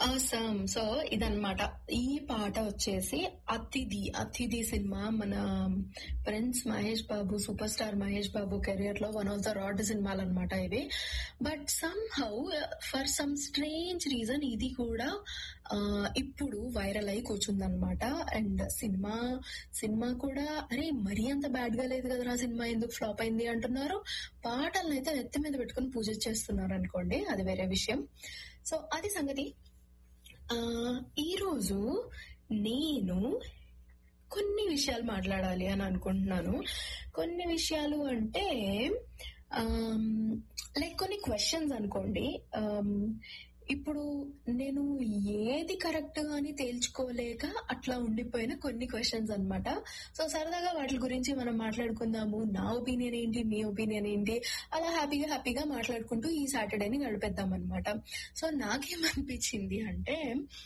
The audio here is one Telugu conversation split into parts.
ఆసమ్ సో ఇదన్నమాట ఈ పాట వచ్చేసి అతిథి అతిథి సినిమా మన prince Mahesh Babu super star Mahesh Babu career లో వన్ ఆఫ్ ద రాడ్ సినిమాలు అనమాట ఇవి but somehow for some strange reason ఇది కూడా ఆ, ఇప్పుడు వైరల్ అయి కూర్చుందనమాట అండ్ సినిమా సినిమా కూడా అరే మరీ అంత బ్యాడ్ గా లేదు కదరా సినిమా ఎందుకు ఫ్లాప్ అయింది అంటున్నారు పాటలను అయితే నెత్తి మీద పెట్టుకుని పూజ చేస్తున్నారు అనుకోండి అది వేరే విషయం సో అది సంగతి ఆ ఈ రోజు నేను కొన్ని విషయాలు మాట్లాడాలి అని అనుకుంటున్నాను కొన్ని విషయాలు అంటే లైక్ కొన్ని క్వశ్చన్స్ అనుకోండి Um, ఇప్పుడు నేను ఏది కరెక్ట్ అని తేల్చుకోలేక అట్లా ఉండిపోయిన కొన్ని క్వశ్చన్స్ అన్నమాట సో సరదాగా వాటి గురించి మనం మాట్లాడుకుందాము నా ఒపీనియన్ ఏంటి మీ ఒపీనియన్ ఏంటి అలా హ్యాపీగా హ్యాపీగా మాట్లాడుకుంటూ ఈ సాటర్డేని గడిపేద్దాం అనమాట సో నాకేమనిపించింది అంటే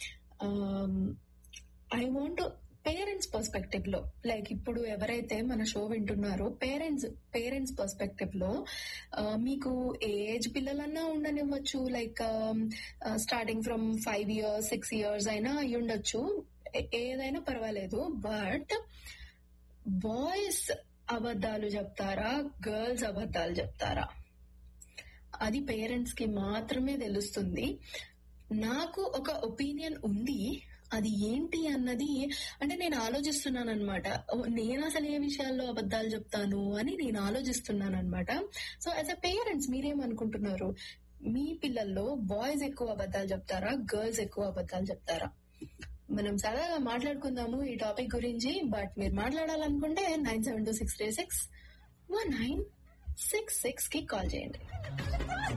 ఐ వాంట్ పేరెంట్స్ పర్స్పెక్టివ్ లో లైక్ ఇప్పుడు ఎవరైతే మన షో వింటున్నారో పేరెంట్స్ పేరెంట్స్ పర్స్పెక్టివ్ లో ఆ, మీకు ఏజ్ పిల్లలన్నా ఉండనివ్వచ్చు like starting from five years six years అయినా అయి ఉండొచ్చు ఏ- ఏదైనా పర్వాలేదు బట్ బాయ్స్ అబద్ధాలు చెప్తారా గర్ల్స్ అబద్ధాలు చెప్తారా అది పేరెంట్స్ కి మాత్రమే తెలుస్తుంది నాకు ఒక ఒపీనియన్ ఉంది అది ఏంటి అన్నది అంటే నేను ఆలోచిస్తున్నాను అనమాట నేను అసలు ఏ విషయాల్లో అబద్ధాలు చెప్తాను అని నేను ఆలోచిస్తున్నాను అనమాట సో యాజ్ అ పేరెంట్స్ మీరేమనుకుంటున్నారు మీ పిల్లల్లో బాయ్స్ ఎక్కువ అబద్ధాలు చెప్తారా గర్ల్స్ ఎక్కువ అబద్ధాలు చెప్తారా మనం సరదాగా మాట్లాడుకుందాము ఈ టాపిక్ గురించి బట్ మీరు మాట్లాడాలనుకుంటే nine seven two six three six one nine six six కి కాల్ చేయండి